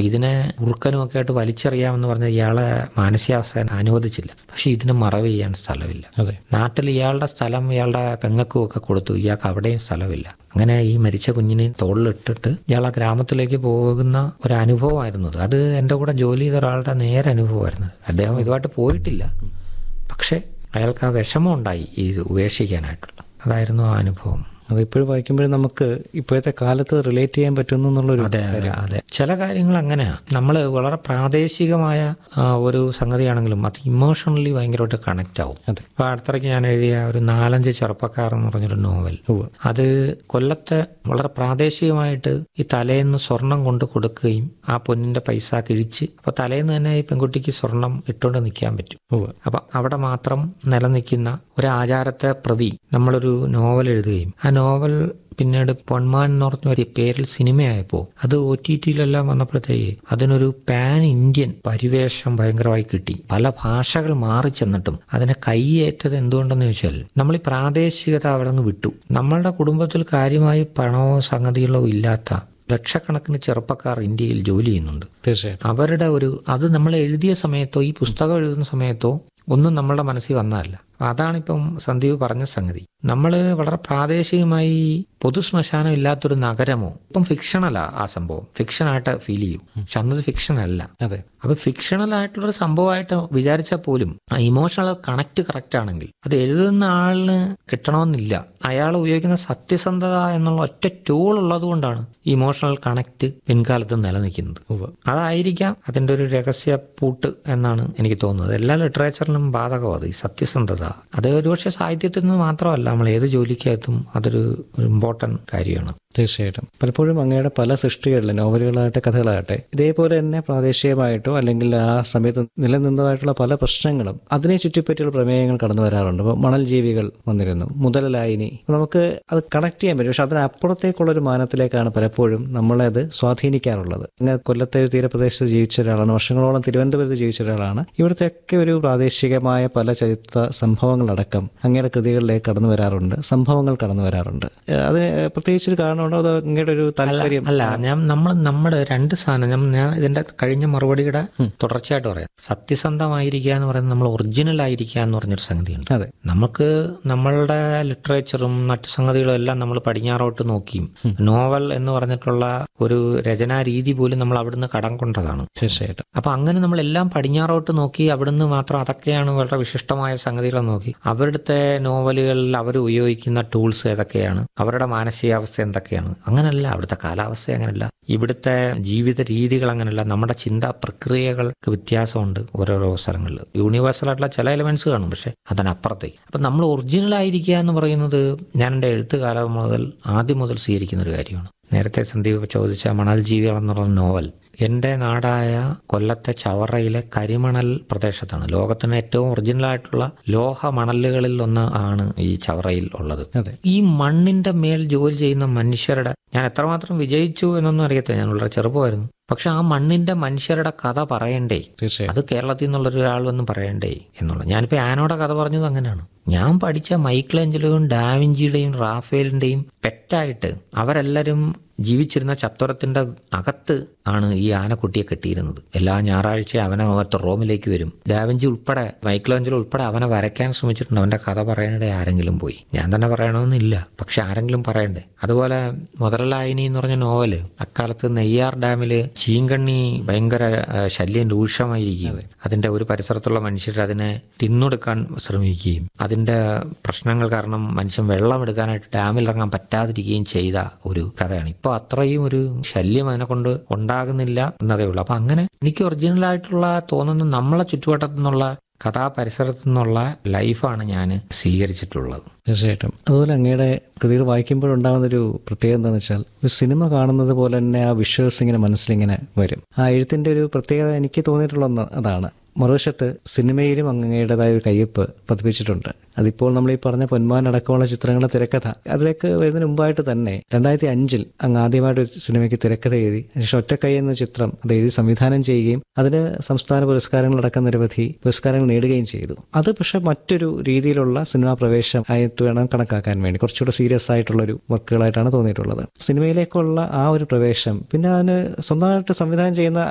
അപ്പൊ ഇതിനെ ഉറുക്കനും ഒക്കെ ആയിട്ട് വലിച്ചെറിയാമെന്ന് പറഞ്ഞ ഇയാളെ മാനസികാവസ്ഥ അനുവദിച്ചില്ല പക്ഷെ ഇതിന് മറവ് ചെയ്യാൻ സ്ഥലമില്ല അതെ നാട്ടിൽ ഇയാളുടെ സ്ഥലം ഇയാളുടെ പെങ്ങൾക്കും ഒക്കെ കൊടുത്തു ഇയാൾക്ക് അവിടെയും സ്ഥലമില്ല അങ്ങനെ ഈ മരിച്ച കുഞ്ഞിനെ തോളിലിട്ടിട്ട് ഇയാൾ ആ ഗ്രാമത്തിലേക്ക് പോകുന്ന ഒരു അനുഭവമായിരുന്നു അത്. അത് എൻ്റെ കൂടെ ജോലി ചെയ്ത ഒരാളുടെ നേരെ അനുഭവമായിരുന്നു അദ്ദേഹം ഇതുമായിട്ട് പോയിട്ടില്ല പക്ഷേ അയാൾക്ക് ആ വിഷമം ഉണ്ടായി ഈ ഇത് ഉപേക്ഷിക്കാനായിട്ടുള്ള അതായിരുന്നു ആ അനുഭവം അത് ഇപ്പോഴും വായിക്കുമ്പോഴും നമുക്ക് ഇപ്പോഴത്തെ കാലത്ത് റിലേറ്റ് ചെയ്യാൻ പറ്റുന്നു എന്നുള്ളൊരു അതെ അതെ അതെ ചില കാര്യങ്ങൾ അങ്ങനെയാണ് നമ്മൾ വളരെ പ്രാദേശികമായ ആ, ഒരു സംഗതിയാണെങ്കിലും അത് ഇമോഷണലി ഭയങ്കരമായിട്ട് കണക്റ്റ് ആവും അതെ ഇപ്പൊ അടുത്തിടയ്ക്ക് ഞാൻ എഴുതിയ ഒരു നാലഞ്ച് ചെറുപ്പക്കാർ എന്ന് പറഞ്ഞൊരു നോവൽ ഉവ്വ്. അത് കൊല്ലത്തെ വളരെ പ്രാദേശികമായിട്ട് ഈ തലേന്ന് സ്വർണം കൊണ്ട് കൊടുക്കുകയും ആ പൊന്നിന്റെ പൈസ കിഴിച്ച് അപ്പൊ തലേന്ന് തന്നെ ഈ പെൺകുട്ടിക്ക് സ്വർണം ഇട്ടുകൊണ്ട് നിൽക്കാൻ പറ്റും ഉവ്വ്. അപ്പൊ അവിടെ മാത്രം നിലനിൽക്കുന്ന ഒരു ആചാരത്തെ പ്രതി നമ്മളൊരു നോവൽ എഴുതുകയും ആ നോവൽ പിന്നീട് പൊന്മാൻ എന്ന് പറഞ്ഞ ഒരു പേരിൽ സിനിമയായപ്പോൾ അത് ഒ ടി ടിയിലെല്ലാം വന്നപ്പോഴത്തേക്ക് അതിനൊരു പാൻ ഇന്ത്യൻ പരിവേഷം ഭയങ്കരമായി കിട്ടി പല ഭാഷകൾ മാറി ചെന്നിട്ടും അതിനെ കൈയേറ്റത് എന്തുകൊണ്ടെന്ന് ചോദിച്ചാൽ നമ്മൾ ഈ പ്രാദേശികത അവിടെ നിന്ന് വിട്ടു നമ്മളുടെ കുടുംബത്തിൽ കാര്യമായി പണമോ സംഗതികളോ ഇല്ലാത്ത ലക്ഷക്കണക്കിന് ചെറുപ്പക്കാർ ഇന്ത്യയിൽ ജോലി ചെയ്യുന്നുണ്ട് തീർച്ചയായിട്ടും അവരുടെ ഒരു അത് നമ്മൾ എഴുതിയ സമയത്തോ ഈ പുസ്തകം എഴുതുന്ന സമയത്തോ ഒന്നും നമ്മളുടെ മനസ്സിൽ വന്നതല്ല അതാണിപ്പം സന്ദീപ് പറഞ്ഞ സംഗതി നമ്മൾ വളരെ പ്രാദേശികമായി പൊതു ശ്മശാനം ഇല്ലാത്തൊരു നഗരമോ ഇപ്പം ഫിക്ഷണലാ ആ സംഭവം ഫിക്ഷനായിട്ട് ഫീൽ ചെയ്യും പക്ഷെ അന്നത് ഫിക്ഷൻ അല്ല അതെ അപ്പൊ ഫിക്ഷണൽ ആയിട്ടുള്ളൊരു സംഭവമായിട്ട് വിചാരിച്ചാൽ പോലും ആ ഇമോഷണൽ കണക്ട് കറക്റ്റ് ആണെങ്കിൽ അത് എഴുതുന്ന ആളിന് കിട്ടണമെന്നില്ല അയാൾ ഉപയോഗിക്കുന്ന സത്യസന്ധത എന്നുള്ള ഒറ്റ ടൂൾ ഉള്ളത് കൊണ്ടാണ് ഇമോഷണൽ കണക്ട് പിൻകാലത്ത് നിലനിൽക്കുന്നത് ഉവ്വ്. അതായിരിക്കാം അതിന്റെ ഒരു രഹസ്യ പൂട്ട് എന്നാണ് എനിക്ക് തോന്നുന്നത് എല്ലാ ലിറ്ററേച്ചറിനും ബാധകം അത് ഈ സത്യസന്ധത അത് ഒരുപക്ഷെ സാഹിത്യത്തിൽ നിന്ന് മാത്രമല്ല നമ്മൾ ഏത് ജോലിക്കകത്തും അതൊരു ഇമ്പോർട്ടന്റ് കാര്യമാണ് തീർച്ചയായിട്ടും പലപ്പോഴും അങ്ങയുടെ പല സൃഷ്ടികളിലും നോവലുകളാകട്ടെ കഥകളാകട്ടെ ഇതേപോലെ തന്നെ പ്രാദേശികമായിട്ടോ അല്ലെങ്കിൽ ആ സമയത്ത് നിലനിന്നതായിട്ടുള്ള പല പ്രശ്നങ്ങളും അതിനെ ചുറ്റിപ്പറ്റിയുള്ള പ്രമേയങ്ങൾ കടന്നു വരാറുണ്ട് ഇപ്പോൾ മണൽ ജീവികൾ വന്നിരുന്നു മുതലായിനി നമുക്ക് അത് കണക്ട് ചെയ്യാൻ പറ്റും പക്ഷെ അതിനപ്പുറത്തേക്കുള്ള ഒരു മാനത്തിലേക്കാണ് പലപ്പോഴും നമ്മളെ അത് സ്വാധീനിക്കാറുള്ളത് അങ്ങ് കൊല്ലത്തെ ഒരു തീരപ്രദേശത്ത് ജീവിച്ച ഒരാളാണ് വർഷങ്ങളോളം തിരുവനന്തപുരത്ത് ജീവിച്ച ഒരാളാണ് ഇവിടുത്തെയൊക്കെ ഒരു പ്രാദേശികമായ പല ചരിത്ര സംഭവങ്ങളടക്കം അങ്ങയുടെ കൃതികളിലേക്ക് കടന്നു വരാറുണ്ട് സംഭവങ്ങൾ കടന്നു വരാറുണ്ട് ഏഹ് അതിന് പ്രത്യേകിച്ചൊരു കാരണമുണ്ടോ അതോ അങ്ങയുടെ ഒരു താല്പര്യം അല്ല ഞാൻ നമ്മൾ നമ്മുടെ രണ്ട് സാധനം ഞാൻ ഞാൻ ഇതിന്റെ കഴിഞ്ഞ മറുപടിയുടെ തുടർച്ചയായിട്ട് പറയാം സത്യസന്ധമായിരിക്കുക എന്ന് പറയുന്നത് നമ്മൾ ഒറിജിനൽ ആയിരിക്കുക എന്ന് പറഞ്ഞൊരു സംഗതിയുണ്ട് അതെ നമുക്ക് നമ്മളുടെ ലിറ്ററേച്ചറും മറ്റു സംഗതികളും എല്ലാം നമ്മൾ പടിഞ്ഞാറോട്ട് നോക്കിയും നോവൽ എന്ന് പറഞ്ഞിട്ടുള്ള ഒരു രചനാ രീതി പോലും നമ്മൾ അവിടുന്ന് കടം കൊണ്ടതാണ് തീർച്ചയായിട്ടും അപ്പൊ അങ്ങനെ നമ്മൾ എല്ലാം പടിഞ്ഞാറോട്ട് നോക്കി അവിടുന്ന് മാത്രം അതൊക്കെയാണ് വളരെ വിശിഷ്ടമായ സംഗതികൾ നോക്കി അവരുടെ നോവലുകളിൽ അവർ ഉപയോഗിക്കുന്ന ടൂൾസ് ഏതൊക്കെയാണ് അവരുടെ മാനസികാവസ്ഥ എന്തൊക്കെയാണ് അങ്ങനല്ല അവിടുത്തെ കാലാവസ്ഥ അങ്ങനല്ല ഇവിടുത്തെ ജീവിത രീതികൾ അങ്ങനല്ല നമ്മുടെ ചിന്താ പ്രക്രിയകൾക്ക് വ്യത്യാസമുണ്ട് ഓരോരോ സ്ഥലങ്ങളിൽ യൂണിവേഴ്സൽ ആയിട്ടുള്ള ചില എലമെന്റ്സ് കാണും പക്ഷെ അതിനപ്പുറത്തേക്ക് അപ്പൊ നമ്മൾ ഒറിജിനൽ ആയിരിക്കുക എന്ന് പറയുന്നത് ഞാൻ എൻ്റെ എഴുത്തുകാലം മുതൽ ആദ്യം മുതൽ സ്വീകരിക്കുന്ന ഒരു കാര്യമാണ് നേരത്തെ സന്ദീപ് ചോദിച്ച മണൽ ജീവികൾ എന്നുള്ള നോവൽ എൻ്റെ നാടായ കൊല്ലത്തെ ചവറയിലെ കരിമണൽ പ്രദേശത്താണ് ലോകത്തിന് ഏറ്റവും ഒറിജിനൽ ആയിട്ടുള്ള ലോഹ മണലുകളിൽ ഒന്ന് ആണ് ഈ ചവറയിൽ ഉള്ളത് അതെ ഈ മണ്ണിന്റെ മേൽ ജോലി ചെയ്യുന്ന മനുഷ്യരുടെ ഞാൻ എത്രമാത്രം വിജയിച്ചു എന്നൊന്നും അറിയത്തില്ല ഞാൻ വളരെ ചെറുപ്പമായിരുന്നു പക്ഷെ ആ മണ്ണിന്റെ മനുഷ്യരുടെ കഥ പറയണ്ടേ തീർച്ചയായും അത് കേരളത്തിൽ നിന്നുള്ള ഒരാൾ വന്ന് പറയണ്ടേ എന്നുള്ളത് ഞാനിപ്പോ ആനോടെ കഥ പറഞ്ഞത് അങ്ങനെയാണ് ഞാൻ പഠിച്ച മൈക്കിളേഞ്ചലോയും ഡാവിഞ്ചിയുടെയും റാഫേലിന്റെയും പെറ്റായിട്ട് അവരെല്ലാവരും ജീവിച്ചിരുന്ന ചത്വരത്തിന്റെ അകത്ത് ആണ് ഈ ആനക്കുട്ടിയെ കെട്ടിയിരുന്നത് എല്ലാ ഞായറാഴ്ചയും അവനെ മറ്റു റോമിലേക്ക് വരും ഡാവിഞ്ചി ഉൾപ്പെടെ മൈക്കിളേഞ്ചലോ ഉൾപ്പെടെ അവനെ വരയ്ക്കാൻ ശ്രമിച്ചിട്ടുണ്ട് അവന്റെ കഥ പറയാനിടെ ആരെങ്കിലും പോയി ഞാൻ തന്നെ പറയണമെന്നില്ല പക്ഷെ ആരെങ്കിലും പറയണ്ടേ അതുപോലെ മുതലായിനി എന്ന് പറഞ്ഞ നോവല് അക്കാലത്ത് നെയ്യാർ ഡാമില് ചീങ്കണ്ണി ഭയങ്കര ആ, ശല്യം രൂക്ഷമായിരിക്കും അതിന്റെ ഒരു പരിസരത്തുള്ള മനുഷ്യർ അതിനെ തിന്നൊടുക്കാൻ ശ്രമിക്കുകയും അതിന്റെ പ്രശ്നങ്ങൾ കാരണം മനുഷ്യൻ വെള്ളം എടുക്കാനായിട്ട് ഡാമിൽ ഇറങ്ങാൻ പറ്റാതിരിക്കുകയും ചെയ്ത ഒരു കഥയാണ് ഇപ്പൊ അത്രയും ഒരു ശല്യം അതിനെ കൊണ്ട് ഉണ്ടാകുന്നില്ല എന്നതേ ഉള്ളൂ അപ്പൊ അങ്ങനെ എനിക്ക് ഒറിജിനൽ ആയിട്ടുള്ള തോന്നുന്ന നമ്മളെ ചുറ്റുവട്ടത്തു നിന്നുള്ള കഥാപരിസരത്തു നിന്നുള്ള ലൈഫാണ് ഞാൻ സ്വീകരിച്ചിട്ടുള്ളത് തീർച്ചയായിട്ടും അതുപോലെ അങ്ങയുടെ കൃതികൾ വായിക്കുമ്പോഴുണ്ടാകുന്ന ഒരു പ്രത്യേകത എന്താണെന്ന് വെച്ചാൽ ഒരു സിനിമ കാണുന്നത് പോലെ തന്നെ ആ വിഷ്വൽസ് ഇങ്ങനെ മനസ്സിലിങ്ങനെ വരും ആ എഴുത്തിന്റെ ഒരു പ്രത്യേകത എനിക്ക് തോന്നിയിട്ടുള്ള ഒന്ന് അതാണ് മറുവശത്ത് സിനിമയിലും അങ്ങയുടേതായ ഒരു കയ്യൊപ്പ് പതിപ്പിച്ചിട്ടുണ്ട് അതിപ്പോൾ നമ്മൾ ഈ പറഞ്ഞ പൊന്മാൻ അടക്കമുള്ള ചിത്രങ്ങളുടെ തിരക്കഥ അതിലേക്ക് വരുന്നതിന് മുമ്പായിട്ട് തന്നെ രണ്ടായിരത്തി അഞ്ചിൽ അങ്ങ് ആദ്യമായിട്ട് ഒരു സിനിമയ്ക്ക് തിരക്കഥ എഴുതി അതിനുശേഷം ഒറ്റക്കൈ എന്ന ചിത്രം അത് എഴുതി സംവിധാനം ചെയ്യുകയും അതിന് സംസ്ഥാന പുരസ്കാരങ്ങളടക്കം നിരവധി പുരസ്കാരങ്ങൾ നേടുകയും ചെയ്തു അത് പക്ഷെ മറ്റൊരു രീതിയിലുള്ള സിനിമാ പ്രവേശം ആയിട്ട് വേണം കണക്കാക്കാൻ വേണ്ടി കുറച്ചുകൂടെ സീരിയസ് ആയിട്ടുള്ള ഒരു വർക്കുകളായിട്ടാണ് തോന്നിയിട്ടുള്ളത് സിനിമയിലേക്കുള്ള ആ ഒരു പ്രവേശം പിന്നെ അതിന് സ്വന്തമായിട്ട് സംവിധാനം ചെയ്യുന്ന